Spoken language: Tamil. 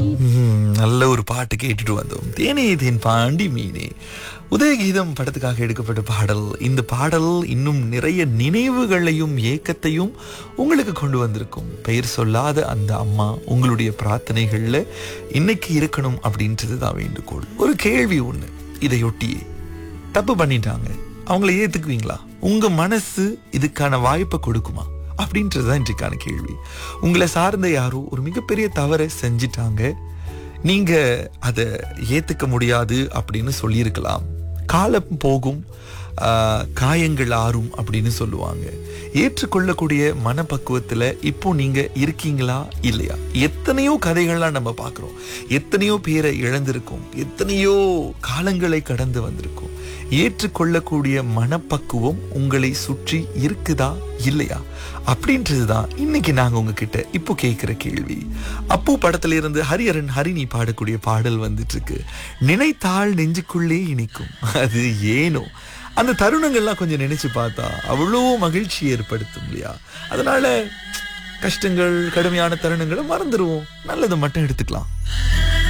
ம், நல்ல ஒரு பாட்டு கேட்டுட்டு வந்தோம் தேனே தேன் பாண்டி மீனே உதயகீதம் படத்துக்காக எடுக்கப்பட்ட பாடல் இந்த பாடல் இன்னும் நிறைய நினைவுகளையும் ஏக்கத்தையும் உங்களுக்கு கொண்டு வந்திருக்கும் பெயர் சொல்லாத அந்த அம்மா உங்களுடைய பிரார்த்தனைகள்ல இன்னைக்கு இருக்கணும் அப்படின்றது தான் வேண்டுகோள் ஒரு கேள்வி ஒண்ணு இதையொட்டியே தப்பு பண்ணிட்டாங்க அவங்கள ஏத்துக்குவீங்களா உங்க மனசு இதுக்கான வாய்ப்பை கொடுக்குமா அப்படின்றது தான் இன்றைக்கான கேள்வி உங்களை சார்ந்த யாரோ ஒரு மிகப்பெரிய தவறை செஞ்சிட்டாங்க நீங்க அதை ஏத்துக்க முடியாது அப்படின்னு சொல்லியிருக்கலாம் காலம் போகும் ஆஹ், காயங்கள் ஆறும் அப்படின்னு சொல்லுவாங்க ஏற்றுக்கொள்ளக்கூடிய மனப்பக்குவத்துல இப்போ நீங்க இருக்கீங்களா இல்லையா எத்தனையோ கதைகள்லாம் நம்ம பார்க்கிறோம் எத்தனையோ பேரை இழந்திருக்கோம் எத்தனையோ காலங்களை கடந்து வந்திருக்கோம் ஏற்றுக்கொள்ளக்கூடிய மனப்பக்குவம் உங்களை சுற்றி இருக்குதா இல்லையா அப்படின்றது தான் இன்னைக்கு நாங்க உங்ககிட்ட இப்போ கேட்கிற கேள்வி அப்பு படத்துல இருந்து ஹரிஹரன் ஹரிணி பாடக்கூடிய பாடல் வந்துட்டு இருக்கு நினைத்தால் நெஞ்சுக்குள்ளே இனிக்கும் அது ஏனோ அந்த தருணங்கள்லாம் கொஞ்சம் நினைச்சு பார்த்தா அவ்வளோ மகிழ்ச்சி ஏற்படுத்தும் இல்லையா அதனால கஷ்டங்கள் கடுமையான தருணங்களை மறந்துடுவோம் நல்லதை மட்டும் எடுத்துக்கலாம்